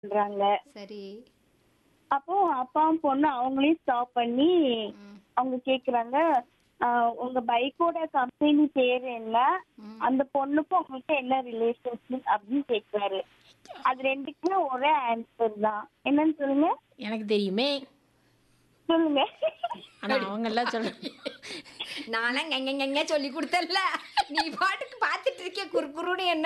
பண்றாங்க சரி அப்போ அப்பாவும் பொண்ணு அவங்களையும் ஸ்டாப் பண்ணி ம், அவங்க கேக்குறாங்க ஆஹ் உங்க பைக்கோட கம்பெனி பேர் என்ன ம். அந்த பொண்ணுக்கும் உங்களுக்கு என்ன ரிலேஷன்ஷிப் அப்படின்னு கேக்குறாரு அது ரெண்டுக்குமே ஒரே ஆன்சர் தான் என்னன்னு சொல்லுங்க எனக்கு தெரியுமே சொல்லுங்க ஆனா அவங்க எல்லாம் சொல்ல நான்லாம் எங்க எங்க சொல்லி கொடுத்தல நீ பாட்டுக்கு பார்த்துட்டு இருக்கிய குறு குருன்னு என்ன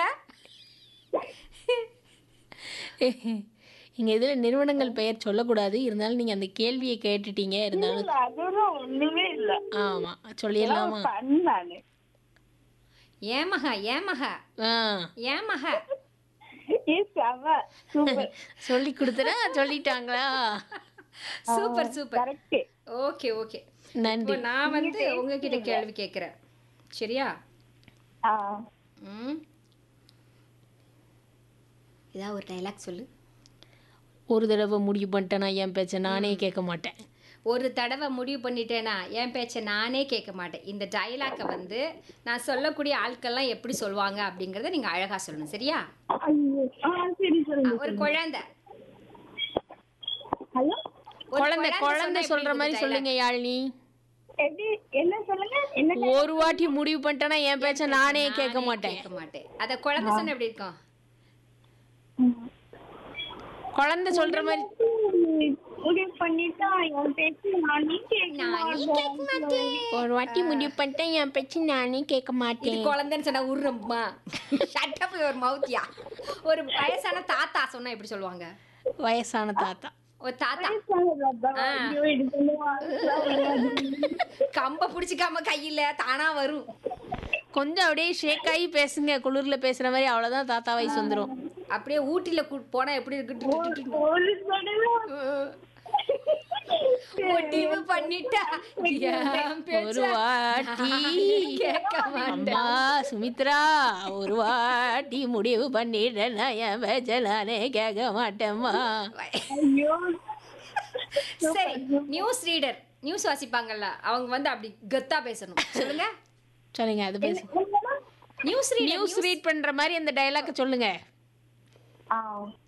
இங்க இதுல நிறுவனங்கள் பெயர் சொல்லக்கூடாது இருந்தாலும் நீங்க அந்த கேள்வியை கேட்டுட்டீங்க இருந்தாலும் இல்ல அதெல்லாம் ஒண்ணுமே இல்ல ஆமா சொல்லிடலாமா ஃபன் நானு ஏன் மகா ஏன் மகா ஆ ஏன் மகா ஏ செம சூப்பர் சொல்லி கொடுத்தனா சொல்லிட்டாங்களா super super correct okay okay நன்றி இப்போ நான் வந்து உங்ககிட்ட கேள்வி கேட்குறேன் சரியா ஆ ம் ஏதாவது ஒரு டைலாக் சொல்லு ஒரு தடவை முடிவு பண்ணிட்டேனா என் பேச்ச நானே கேட்க மாட்டேன் ஒரு தடவை முடிவு பண்ணிட்டேனா என் பேச்சை நானே கேட்க மாட்டேன் இந்த டைலாக்கை வந்து நான் சொல்லக்கூடிய ஆட்கள்லாம் எப்படி சொல்லுவாங்க அப்படிங்கறத நீங்க அழகா சொல்லணும் சரியா ஐயோ ஆ சரி ஆ, சொல்லுங்க ஒரு குழந்தை ஹலோ ஒரு குழந்தை குழந்தை சொன்னா சொல்ற எப்படி மாதிரி இருக்கும் சொல்லுங்க யாழினி எப்படி என்ன சொல்லுங்க என்ன ஒரு வாட்டி முடிவு பண்ணிட்டேனா என் பேச்ச நானே dialogue? கேட்க நானே மாட்டேன் கேட்க மாட்டேன் அத குழந்தை சொன்னா எப்படி இருக்கும் குழந்தை சொல்ற மாதிரி முடிவு பண்ணிட்டா என் பேச்சு நானே கேட்க நானே கேட்க மாட்டேன் ஒரு வாட்டி முடிவு பண்ணிட்டேன் என் பேச்சு நானே கேட்க இது மாட்டேன் குழந்தைன்னு சொன்னா உருமா ஷட்டப் ஒரு மவுத்தியா ஒரு வயசான தாத்தா சொன்னா எப்படி சொல்லுவாங்க வயசான தாத்தா ஒரு தாத்தா ஆ. ஐயோ, இது பண்ணுவாங்க. கம்ப பிடிச்சிக்காம கையில தானா வரும் கொஞ்சம் அப்படியே ஷேக் ஆகி பேசுங்க குளிர்ல பேசுற மாதிரி அவ்வளவுதான் தாத்தா வயசு வந்துரும் அப்படியே ஊட்டில கூட்டு போனா எப்படி இருக்கு ஒரு தடவை முடிவு பண்ணிட்டா என் பேச்ச ஒரு வாட்டி கேட்க மாட்டேன் அம்மா சுமித்ரா ஒரு வாட்டி முடிவு பண்ணிட்டேன் நான் என் பேச்ச நானே கேட்க மாட்டேம்மா ஐயோ சரி நியூஸ் ரீடர் நியூஸ் வாசிப்பாங்கல்ல அவங்க வந்து அப்படி கெத்தா பேசணும் சொல்லுங்க சொல்லுங்க அது பேசு நியூஸ் ரீடர் நியூஸ் ரீட் பண்ற மாதிரி அந்த டைலாக் சொல்லுங்க ஆ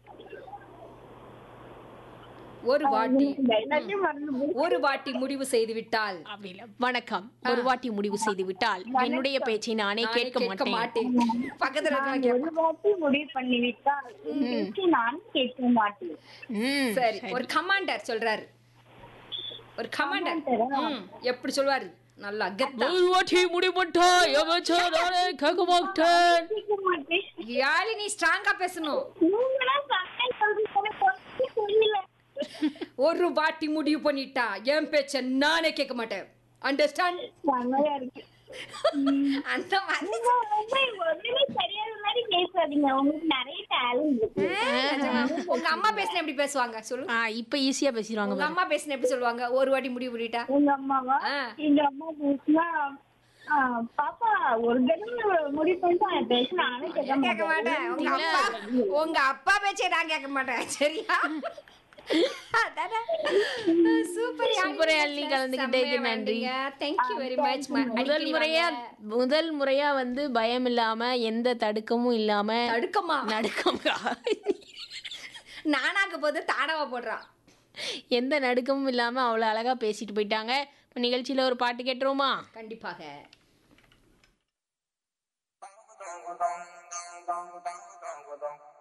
ஒரு வாட்டி எல்லாத்தையும் மறந்து போச்சு. ஒரு வாட்டி முடிவு செய்து விட்டால் அப்படி இல்ல வணக்கம் ஒரு வாட்டி முடிவு செய்து விட்டால் என்னுடைய பேச்சை நானே நானே கேட்க கேட்க மாட்டேன் மாட்டேன் பக்கத்துல இருக்கவங்க ஒரு வாட்டி முடிவு பண்ணி விட்டால் உன் பேச்சு நான் கேட்க மாட்டேன் ம், சரி ஒரு கமாண்டர் சொல்றாரு ஒரு கமாண்டர் ம் எப்படி சொல்வாரு நல்லா கெத்தா ஒரு வாட்டி முடிவு பண்ணிட்டா என் பேச்சை நானே கேட்க மாட்டேன் கேட்க மாட்டேன் யாழினி ஸ்ட்ராங்கா பேசணும் நீங்களாம் சண்டை சொல்றீங்க எனக்கு ஒண்ணுமே புரியல ஒரு வாட்டி முடிவு பண்ணிட்டா என் பேச்ச நானே கேட்க மாட்டேன் அண்டர்ஸ்டாண்ட் செமையா இருக்கு அந்த மாதிரி நீங்க ரொம்ப ஒண்ணுமே தெரியாத மாதிரி பேசாதீங்க உங்களுக்கு நிறைய டேலண்ட் இருக்கு நிஜமா. உங்க அம்மா பேசின எப்படி பேசுவாங்க சொல்லு ஆ இப்ப ஈஸியா பேசிடுவாங்க உங்க அம்மா பேசின எப்படி சொல்லுவாங்க ஒரு வாட்டி முடிவு பண்ணிட்டா எங்க அம்மாவா ஆ. எங்க அம்மா பேசினா ஆ, பாப்பா ஒரு தடவை முடிவு பண்ணிட்டு என் பேச நானே கேட்க கேட்க மாட்டேன் உங்க அப்பா உங்க அப்பா பேச்சே நான் கேட்க மாட்டேன் சரியா அதானே சூப்பர் சூப்பர் யாழினி கலந்துக்கிட்டதுக்கு நன்றி. தேங்க்யூ வெரி மச் முதல் முறையா முதல் முறையா வந்து பயம் இல்லாம எந்த தடுக்கமும் இல்லாம தடுக்கமா நடுக்கம் நானாக்க போது தானவா போடுறான் எந்த நடுக்கமும் இல்லாம அவ்வளவு அழகா பேசிட்டு போயிட்டாங்க இப்ப நிகழ்ச்சியில ஒரு பாட்டு கேட்டுருவோமா கண்டிப்பாக dong dong dong dong dong dong dong